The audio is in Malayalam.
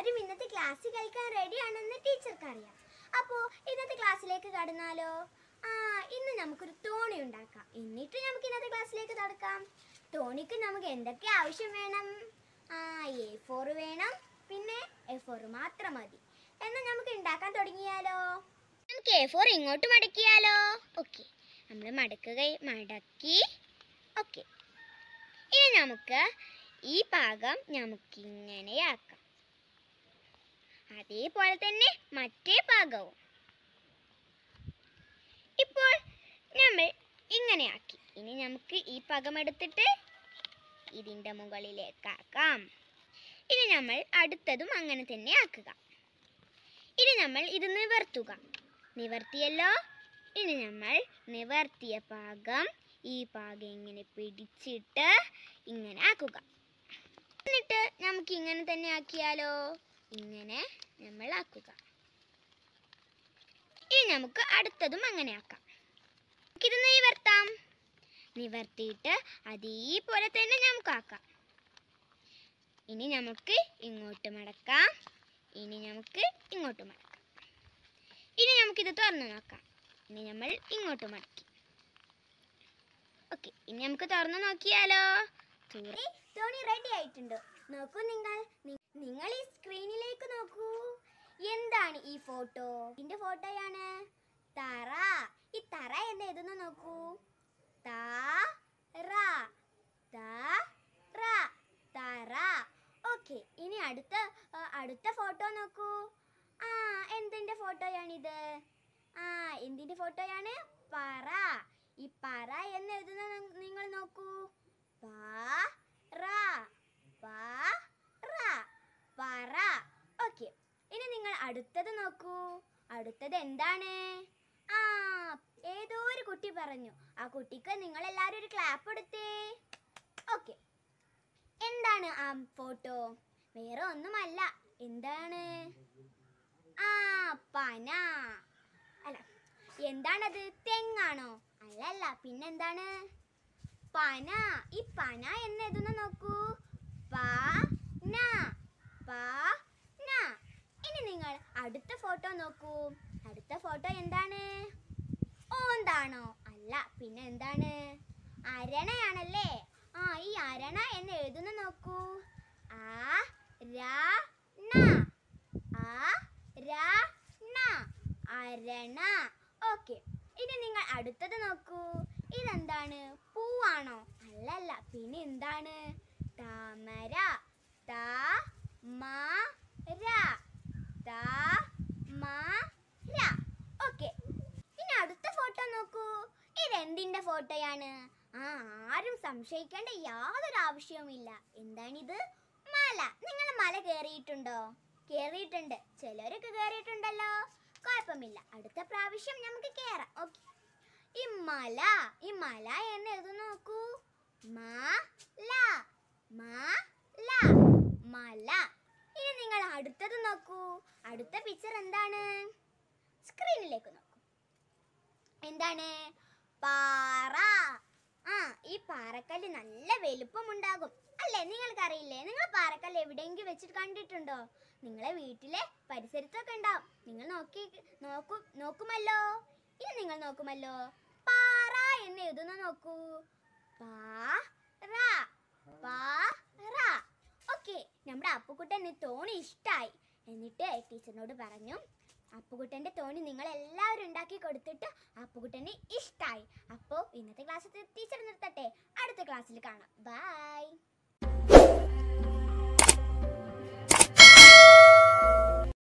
എല്ലാവരും ഇന്നത്തെ ക്ലാസ് കേൾക്കാൻ റെഡിയാണെന്ന് ടീച്ചർക്ക് അറിയാം അപ്പോൾ ഇന്നത്തെ ക്ലാസ്സിലേക്ക് കടന്നാലോ ആ ഇന്ന് നമുക്കൊരു തോണി ഉണ്ടാക്കാം എന്നിട്ട് നമുക്ക് ഇന്നത്തെ ക്ലാസ്സിലേക്ക് നടക്കാം തോണിക്ക് നമുക്ക് എന്തൊക്കെ ആവശ്യം വേണം ആ എ ഫോർ വേണം പിന്നെ എ ഫോർ മാത്രം മതി എന്നാൽ നമുക്ക് ഉണ്ടാക്കാൻ തുടങ്ങിയാലോ നമുക്ക് എ ഫോർ ഇങ്ങോട്ട് മടക്കിയാലോ ഓക്കെ നമ്മൾ മടക്കുക മടക്കി ഓക്കെ ഇനി നമുക്ക് ഈ ഭാഗം നമുക്കിങ്ങനെയാക്കാം അതേപോലെ തന്നെ മറ്റേ ഭാഗവും ഇപ്പോൾ നമ്മൾ ഇങ്ങനെയാക്കി ഇനി നമുക്ക് ഈ ഭാഗം എടുത്തിട്ട് ഇതിൻ്റെ മുകളിലേക്കാക്കാം ഇനി നമ്മൾ അടുത്തതും അങ്ങനെ തന്നെ ആക്കുക ഇനി നമ്മൾ ഇത് നിവർത്തുക നിവർത്തിയല്ലോ ഇനി നമ്മൾ നിവർത്തിയ ഭാഗം ഈ ഭാഗം ഇങ്ങനെ പിടിച്ചിട്ട് ഇങ്ങനെ ആക്കുക എന്നിട്ട് നമുക്ക് ഇങ്ങനെ തന്നെ ആക്കിയാലോ ഇങ്ങനെ നമ്മൾ ആക്കുക ഇനി നമുക്ക് അടുത്തതും അങ്ങനെ ആക്കാം നമുക്കിത് നിവർത്താം നിവർത്തിയിട്ട് അതേപോലെ തന്നെ നമുക്ക് ആക്കാം ഇനി നമുക്ക് ഇങ്ങോട്ട് മടക്കാം ഇനി നമുക്ക് ഇങ്ങോട്ട് മടക്കാം ഇനി നമുക്കിത് തുറന്നു നോക്കാം ഇനി നമ്മൾ ഇങ്ങോട്ട് മടക്കി ഓക്കെ ഇനി നമുക്ക് തുറന്നു നോക്കിയാലോ തോണി റെഡി ആയിട്ടുണ്ട് നോക്കൂ നിങ്ങൾ നി- നിങ്ങൾ ഈ സ്ക്രീനിലേക്ക് നോക്കൂ എന്താണ് ഈ ഫോട്ടോ ഇതിന്റെ ഫോട്ടോയാണ് തറ ഈ തറ എന്ന് എഴുതുന്ന നോക്കൂ തറ തറ തറ ഓക്കെ ഇനി അടുത്ത ആ, അടുത്ത ഫോട്ടോ നോക്കൂ ആ എന്തിന്റെ ഫോട്ടോയാണിത് ആ എന്തിന്റെ ഫോട്ടോയാണ് പറ ഈ പറ എന്ന് എഴുതുന്ന നി- നിങ്ങൾ നോക്കൂ പറ പറ പറ ഓക്കെ ഇനി നിങ്ങൾ അടുത്തത് നോക്കൂ അടുത്തത് എന്താണ് ആ ഏതോ ഒരു കുട്ടി പറഞ്ഞു ആ കുട്ടിക്ക് നിങ്ങൾ എല്ലാവരും ഒരു ക്ലാപ്പ് എടുത്തേ ഓക്കെ എന്താണ് ആ ഫോട്ടോ വേറെ ഒന്നുമല്ല എന്താണ് ആ പന അല്ല എന്താണത് തെങ്ങാണോ അല്ലല്ല പിന്നെന്താണ് പന ഈ പന എന്ന് എഴുതുന്ന നോക്കൂ പന പന ഇനി നിങ്ങൾ അടുത്ത ഫോട്ടോ നോക്കൂ അടുത്ത ഫോട്ടോ എന്താണ് ഓന്താണോ അല്ല പിന്നെ എന്താണ് അരണയാണല്ലേ ആ ഈ അരണ എന്ന് എഴുതുന്ന നോക്കൂ ആ രാ ണ ആ രാ ണ അരണ ഓക്കെ ഇനി നിങ്ങൾ അടുത്തത് നോക്കൂ ഇതെന്താണ് പൂവാണോ അല്ലല്ല പിന്നെ എന്താണ് താമര താമര താമര ഓക്കെ ഇനി അടുത്ത ഫോട്ടോ നോക്കൂ ഇതെന്തിന്റെ ഫോട്ടോയാണ് ആ ആരും സംശയിക്കേണ്ട യാതൊരു ആവശ്യവുമില്ല എന്താണിത് മല നിങ്ങൾ മല കയറിയിട്ടുണ്ടോ കയറിയിട്ടുണ്ട് ചിലരൊക്കെ കയറിയിട്ടുണ്ടല്ലോ കുഴപ്പമില്ല അടുത്ത പ്രാവശ്യം നമുക്ക് കയറാം ഓക്കെ ഈ മല ഈ മല എന്ന് എഴുതി നോക്കൂ മല മല മല ഇനി നിങ്ങൾ അടുത്തത് നോക്കൂ അടുത്ത പിക്ചർ എന്താണ് സ്ക്രീനിലേക്ക് നോക്കൂ എന്താണ് പാറ ആ ഈ പാറക്കല്ല് നല്ല വലുപ്പമുണ്ടാകും അല്ലേ നിങ്ങൾക്കറിയില്ലേ നിങ്ങൾ പാറക്കല്ല് എവിടെയെങ്കിലും വെച്ചിട്ട് കണ്ടിട്ടുണ്ടോ നിങ്ങളെ വീട്ടിലെ പരിസരത്തൊക്കെ ഉണ്ടാവും നിങ്ങൾ നോക്കി നോക്കൂ നോക്കുമല്ലോ ഇത് നിങ്ങൾ നോക്കുമല്ലോ പാറ എന്ന് എഴുതുന്ന നോക്കൂ പാറ പാറ ഓക്കെ നമ്മുടെ അപ്പുക്കുട്ടന് തോണി ഇഷ്ടായി എന്നിട്ട് ടീച്ചറിനോട് പറഞ്ഞു അപ്പുകുട്ടൻ്റെ തോണി നിങ്ങൾ എല്ലാവരും ഉണ്ടാക്കി കൊടുത്തിട്ട് അപ്പുകുട്ടന് ഇഷ്ടായി അപ്പോൾ ഇന്നത്തെ ക്ലാസ് ടീച്ചർ നിർത്തട്ടെ അടുത്ത ക്ലാസ്സിൽ കാണാം ബൈ